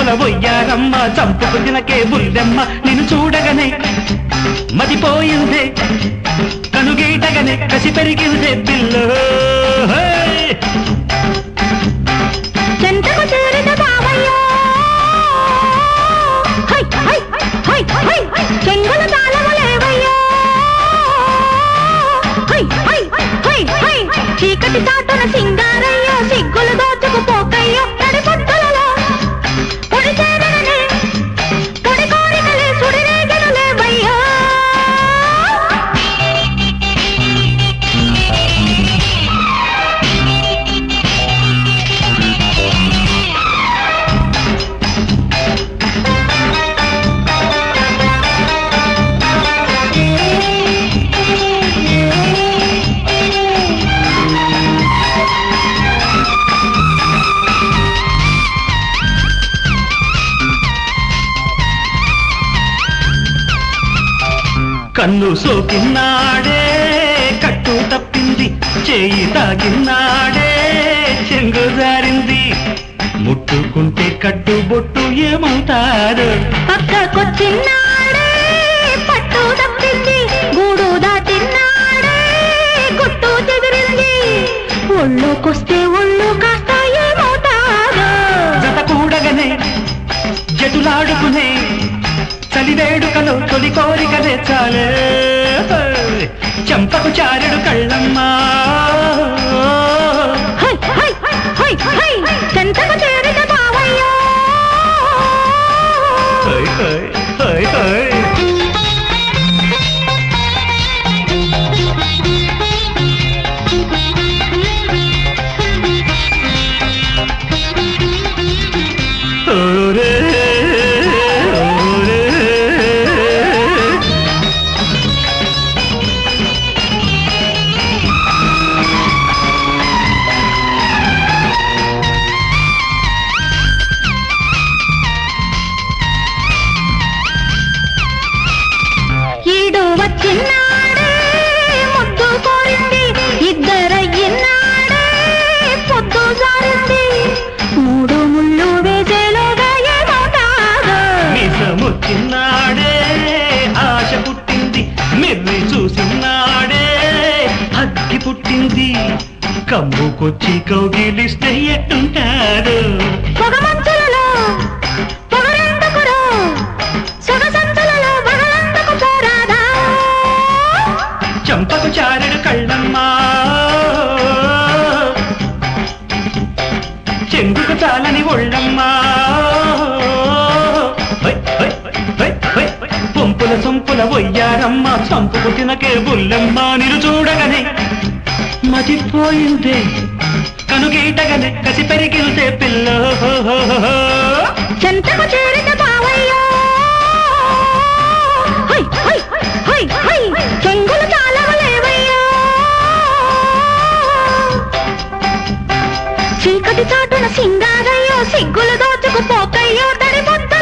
సొంపుల వయ్యారమ్మ చంపుకు తినకే బుల్లెమ్మ నిన్ను చూడగనే మదిపోయిందే కనుగీటగనే కసి పెరిగిందే పిల్లో హే! చెంతకు చేరిన బావయ్యో హై హై హై హై చెంగుల తాళము లేవయ్యో హై హై హై హై చీకటి చాటున సింగారయ్యో సిగ్గులు దోచుకు పోకయ్యో తడి పొట్టులలో పొడి చేరననే పొడి కోరికలే సుడిరేగను లేవయ్యో కన్ను సోకిన్నాడే కట్టు తప్పింది చేయి తాకిన్నాడే చెంగు జారింది ముట్టుకుంటే కట్టు బొట్టు ఏమవుతారు పక్కకొచ్చినాడే పట్టు తప్పింది గూడు దాటినాడే గుట్టు చెదిరింది ఒళ్ళోకొస్తే ఒళ్ళు కాస్త ఏమవుతారు జత కూడగనే జటులాడుకునే చలి వేడుకలో తొలి కోరికలే చాలే చంపకు చారుడు కళ్ళమ్మా హై హై హై హై చెంతకు చేరిన బావయ్యో హై, హై, హై, హై. ఓరే, ఓరే. ఈడు వచ్చినాడే ముద్దు కోరింది ఇద్దరయ్యినాడే పొద్దు జారింది మూడు ముళ్ళు వేసేలోగా ఏమవుతారు నిజమొచ్చినాడే ఆశ పుట్టింది మెర్రి చూసినాడే అగ్గి పుట్టింది కమ్ముకొచ్చి కౌగిలిస్తే ఎట్టుంటారు పొగమంచులలో పొగరెందుకురో సొగసంచులలో బగలందుకు పోరాదా చంపకు చారుడు కళ్ళమ్మా చెంగుకు చాలని ఒళ్ళమ్మా హై, హై, హై, హై, హై. పొంపుల సొంపుల వయ్యారమ్మ చంపుకు తినకే బుల్లమ్మ నిరు చూడగనే మతిపోయిందే కనుగీటగనే కసి పెరిగితే పిల్ల చెంతకు చేరిన బావయ్యో హై హై హై హై చెంగులు తాళవలేవయ్యో చీకటి చాటున సింగారయ్యో సిగ్గులు దోచుకు పోకయ్యో దరి ముద్ద